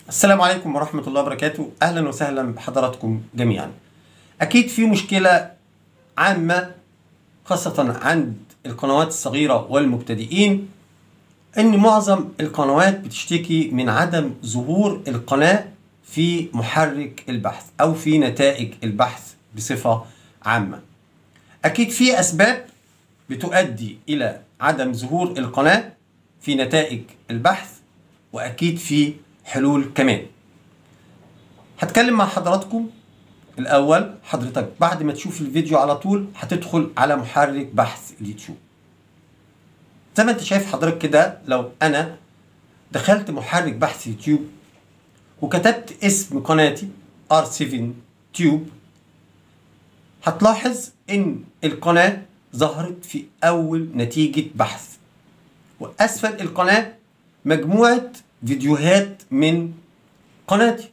السلام عليكم ورحمة الله وبركاته أهلا وسهلا بحضراتكم جميعا أكيد في مشكلة عامة خاصة عند القنوات الصغيرة والمبتدئين إن معظم القنوات بتشتكي من عدم ظهور القناة في محرك البحث أو في نتائج البحث بصفة عامة أكيد في أسباب بتؤدي إلى عدم ظهور القناة في نتائج البحث وأكيد في حلول كمان هتكلم مع حضراتكم الأول حضرتك بعد ما تشوف الفيديو على طول هتدخل على محرك بحث اليوتيوب زي ما انت شايف حضرتك كده لو أنا دخلت محرك بحث يوتيوب وكتبت اسم قناتي R7 تيوب هتلاحظ ان القناة ظهرت في اول نتيجة بحث واسفل القناة مجموعة فيديوهات من قناتي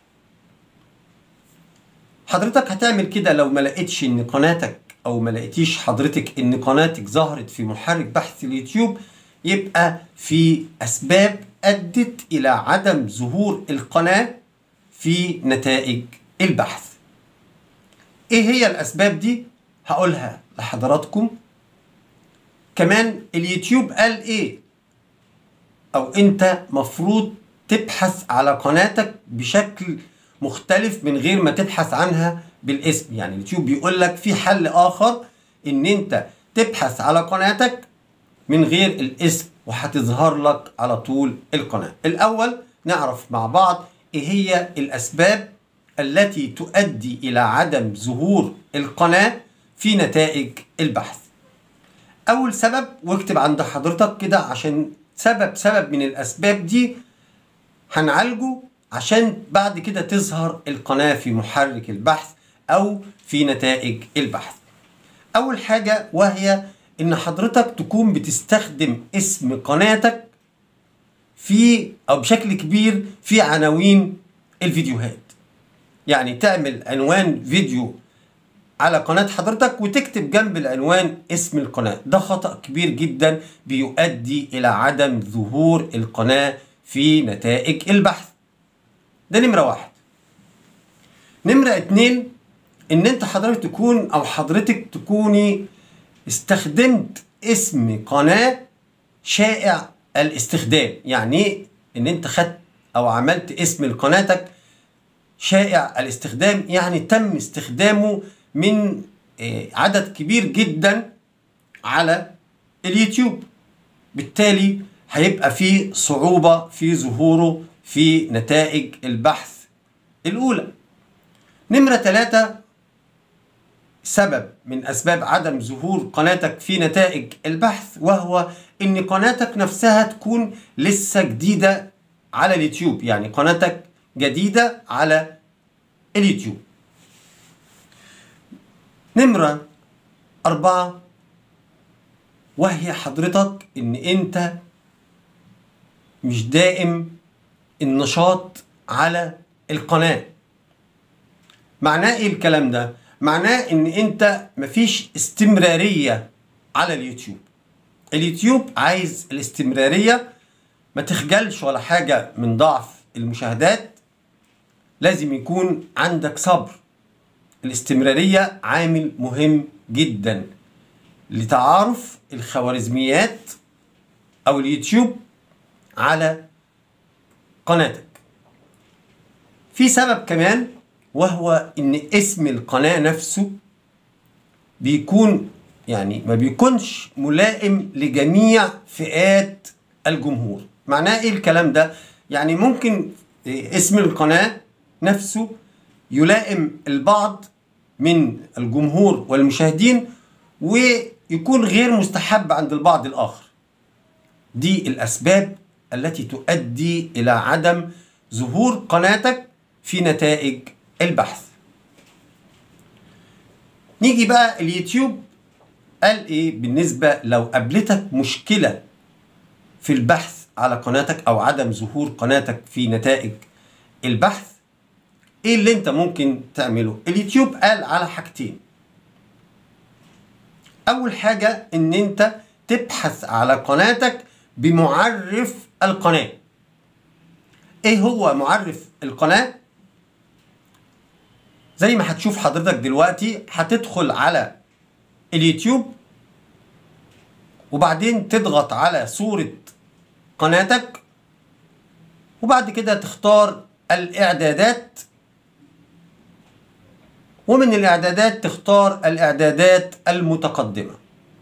حضرتك هتعمل كده لو ما لقيتش ان قناتك او ما لقيتيش حضرتك ان قناتك ظهرت في محرك بحث اليوتيوب يبقى في اسباب ادت الى عدم ظهور القناة في نتائج البحث ايه هي الاسباب دي هقولها لحضراتكم كمان اليوتيوب قال ايه او انت مفروض تبحث على قناتك بشكل مختلف من غير ما تبحث عنها بالاسم يعني اليوتيوب بيقول لك في حل اخر ان انت تبحث على قناتك من غير الاسم وهتظهر لك على طول القناة الاول نعرف مع بعض ايه هي الاسباب التي تؤدي الى عدم ظهور القناة في نتائج البحث اول سبب واكتب عند حضرتك كده عشان سبب سبب من الاسباب دي هنعالجه عشان بعد كده تظهر القناة في محرك البحث او في نتائج البحث اول حاجة وهي ان حضرتك تكون بتستخدم اسم قناتك في او بشكل كبير في عناوين الفيديوهات يعني تعمل عنوان فيديو على قناة حضرتك وتكتب جنب العنوان اسم القناة ده خطأ كبير جدا بيؤدي إلى عدم ظهور القناة في نتائج البحث ده نمرة واحد نمرة اتنين ان انت حضرتك تكون او حضرتك تكوني استخدمت اسم قناة شائع الاستخدام يعني ايه ان انت خدت او عملت اسم لقناتك شائع الاستخدام يعني تم استخدامه من عدد كبير جدا على اليوتيوب بالتالي هيبقى في صعوبة في ظهوره في نتائج البحث الأولى نمرة ثلاثة سبب من أسباب عدم ظهور قناتك في نتائج البحث وهو إن قناتك نفسها تكون لسه جديدة على اليوتيوب يعني قناتك جديدة على اليوتيوب نمرة أربعة وهي حضرتك إن أنت مش دائم النشاط على القناة معناه إيه الكلام ده؟ معناه إن أنت مفيش استمرارية على اليوتيوب اليوتيوب عايز الاستمرارية ما تخجلش ولا حاجة من ضعف المشاهدات لازم يكون عندك صبر الاستمرارية عامل مهم جدا لتعارف الخوارزميات أو اليوتيوب على قناتك في سبب كمان وهو ان اسم القناة نفسه بيكون يعني ما بيكونش ملائم لجميع فئات الجمهور معناه ايه الكلام ده يعني ممكن اسم القناة نفسه يلائم البعض من الجمهور والمشاهدين ويكون غير مستحب عند البعض الآخر دي الأسباب التي تؤدي إلى عدم ظهور قناتك في نتائج البحث نيجي بقى اليوتيوب قال ايه بالنسبة لو قابلتك مشكلة في البحث على قناتك او عدم ظهور قناتك في نتائج البحث ايه اللي انت ممكن تعمله اليوتيوب قال على حاجتين اول حاجة ان انت تبحث على قناتك بمعرف القناة ايه هو معرف القناة زي ما هتشوف حضرتك دلوقتي هتدخل على اليوتيوب وبعدين تضغط على صورة قناتك وبعد كده تختار الإعدادات ومن الإعدادات تختار الإعدادات المتقدمة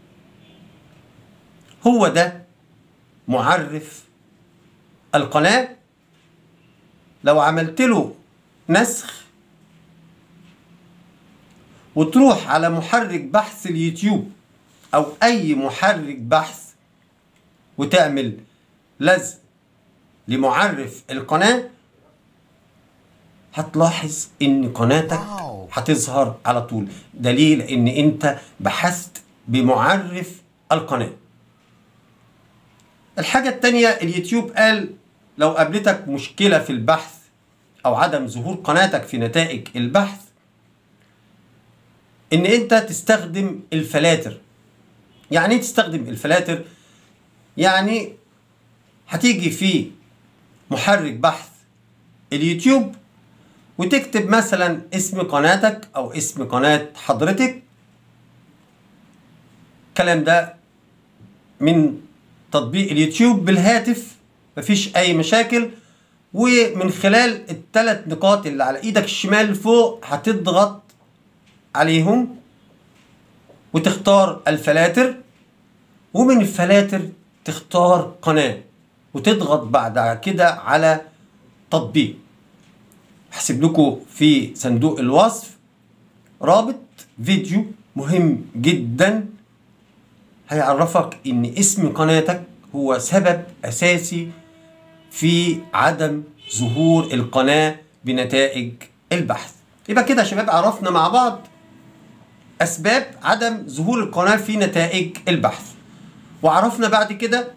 هو ده معرف القناة لو عملت له نسخ وتروح على محرك بحث اليوتيوب او اي محرك بحث وتعمل لزق لمعرف القناة هتلاحظ ان قناتك هتظهر على طول دليل ان انت بحثت بمعرف القناة الحاجة التانية اليوتيوب قال لو قابلتك مشكلة في البحث او عدم ظهور قناتك في نتائج البحث ان انت تستخدم الفلاتر يعني ايه تستخدم الفلاتر يعني هتيجي في محرك بحث اليوتيوب وتكتب مثلا اسم قناتك او اسم قناة حضرتك الكلام ده من تطبيق اليوتيوب بالهاتف مفيش اي مشاكل ومن خلال الثلاث نقاط اللي على ايدك الشمال فوق هتضغط عليهم وتختار الفلاتر ومن الفلاتر تختار قناة وتضغط بعد كده على تطبيق هسيب لكم في صندوق الوصف رابط فيديو مهم جدا هيعرفك ان اسم قناتك هو سبب اساسي في عدم ظهور القناة بنتائج البحث يبقى كده يا شباب عرفنا مع بعض أسباب عدم ظهور القناة في نتائج البحث وعرفنا بعد كده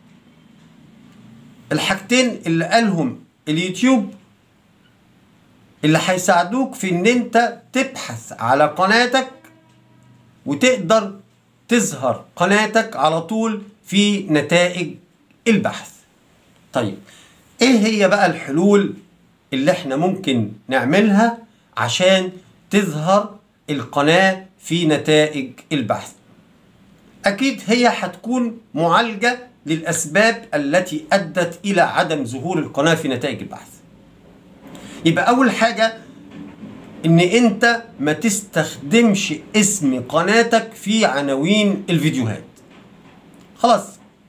الحاجتين اللي قالهم اليوتيوب اللي هيساعدوك في ان انت تبحث على قناتك وتقدر تظهر قناتك على طول في نتائج البحث طيب ايه هي بقى الحلول اللي احنا ممكن نعملها عشان تظهر القناة في نتائج البحث أكيد هي هتكون معالجة للأسباب التي أدت إلى عدم ظهور القناة في نتائج البحث يبقى أول حاجة إن أنت ما تستخدمش اسم قناتك في عناوين الفيديوهات خلاص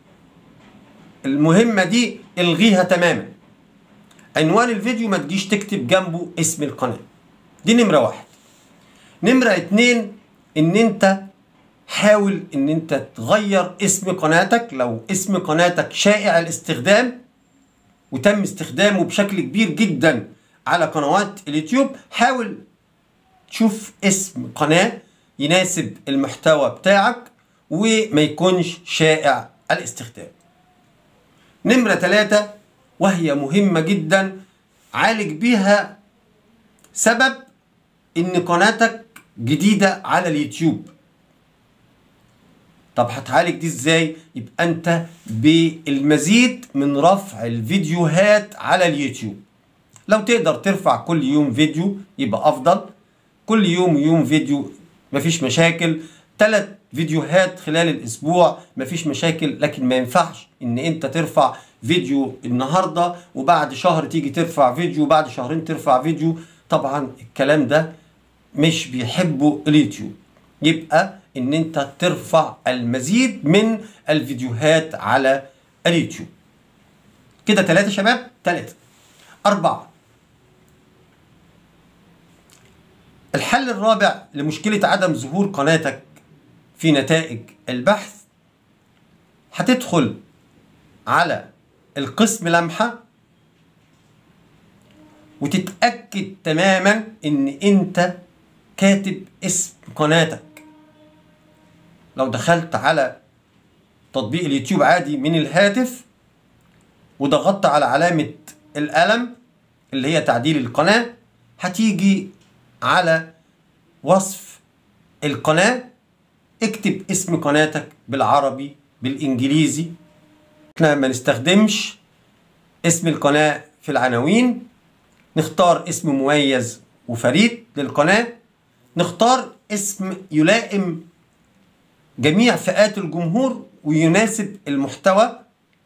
المهمة دي الغيها تماما عنوان الفيديو ما تجيش تكتب جنبه اسم القناة دي نمرة واحد نمرة اتنين ان انت حاول ان انت تغير اسم قناتك لو اسم قناتك شائع الاستخدام وتم استخدامه بشكل كبير جدا على قنوات اليوتيوب حاول تشوف اسم قناة يناسب المحتوى بتاعك وما يكونش شائع الاستخدام نمرة ثلاثة وهي مهمة جدا عالج بيها سبب ان قناتك جديدة على اليوتيوب طب هتعالج دي ازاي يبقى انت بالمزيد من رفع الفيديوهات على اليوتيوب لو تقدر ترفع كل يوم فيديو يبقى افضل كل يوم يوم فيديو مفيش مشاكل ثلاث فيديوهات خلال الاسبوع مفيش مشاكل لكن ما ينفعش ان انت ترفع فيديو النهارده وبعد شهر تيجي ترفع فيديو وبعد شهرين ترفع فيديو طبعا الكلام ده مش بيحبوا اليوتيوب يبقى ان انت ترفع المزيد من الفيديوهات على اليوتيوب كده ثلاثة شباب ثلاثة أربعة الحل الرابع لمشكلة عدم ظهور قناتك في نتائج البحث هتدخل على القسم لمحة وتتأكد تماما ان انت كاتب اسم قناتك لو دخلت على تطبيق اليوتيوب عادي من الهاتف وضغطت على علامة القلم اللي هي تعديل القناة هتيجي على وصف القناة اكتب اسم قناتك بالعربي بالانجليزي احنا ما نستخدمش اسم القناة في العناوين نختار اسم مميز وفريد للقناة نختار اسم يلائم جميع فئات الجمهور ويناسب المحتوى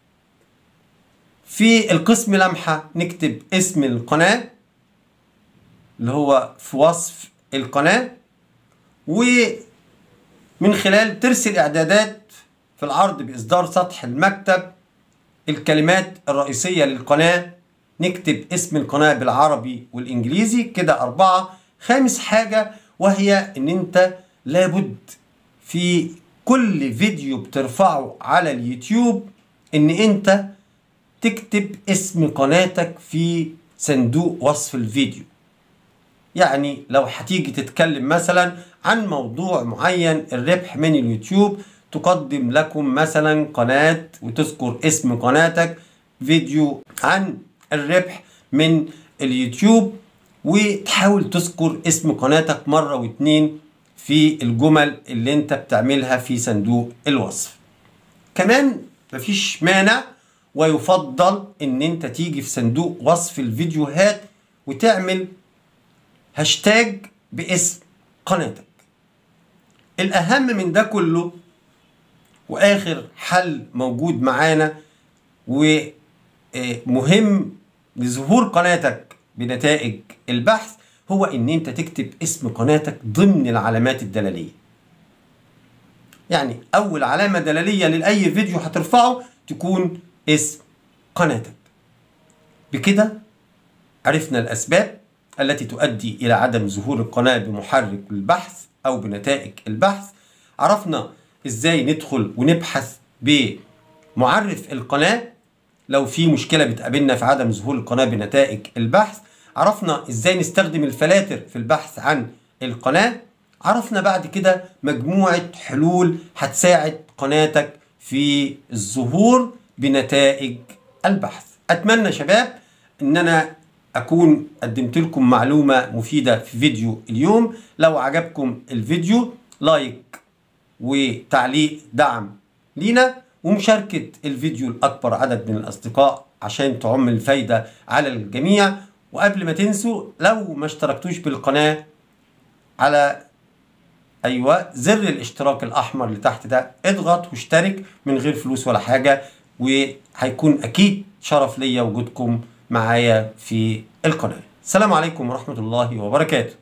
في القسم لمحة نكتب اسم القناة اللي هو في وصف القناة ومن خلال ترسل إعدادات في العرض بإصدار سطح المكتب الكلمات الرئيسية للقناة نكتب اسم القناة بالعربي والإنجليزي كده أربعة خامس حاجة وهي إن أنت لابد في كل فيديو بترفعه على اليوتيوب إن أنت تكتب اسم قناتك في صندوق وصف الفيديو يعني لو هتيجي تتكلم مثلا عن موضوع معين الربح من اليوتيوب تقدم لكم مثلا قناة وتذكر اسم قناتك فيديو عن الربح من اليوتيوب وتحاول تذكر اسم قناتك مرة واتنين في الجمل اللي انت بتعملها في صندوق الوصف كمان مفيش مانع ويفضل ان انت تيجي في صندوق وصف الفيديوهات وتعمل هاشتاج باسم قناتك الاهم من ده كله واخر حل موجود معانا ومهم لظهور قناتك بنتائج البحث هو ان انت تكتب اسم قناتك ضمن العلامات الدلاليه يعني اول علامه دلاليه لاي فيديو هترفعه تكون اسم قناتك بكده عرفنا الاسباب التي تؤدي الى عدم ظهور القناه بمحرك البحث او بنتائج البحث عرفنا ازاي ندخل ونبحث بمعرف القناه لو في مشكله بتقابلنا في عدم ظهور القناه بنتائج البحث عرفنا ازاي نستخدم الفلاتر في البحث عن القناه عرفنا بعد كده مجموعه حلول هتساعد قناتك في الظهور بنتائج البحث اتمنى شباب ان انا اكون قدمت لكم معلومه مفيده في فيديو اليوم لو عجبكم الفيديو لايك وتعليق دعم لينا ومشاركة الفيديو لأكبر عدد من الأصدقاء عشان تعم الفايدة على الجميع وقبل ما تنسوا لو ما اشتركتوش بالقناة على أيوة زر الاشتراك الأحمر اللي تحت ده اضغط واشترك من غير فلوس ولا حاجة وهيكون أكيد شرف ليا وجودكم معايا في القناة السلام عليكم ورحمة الله وبركاته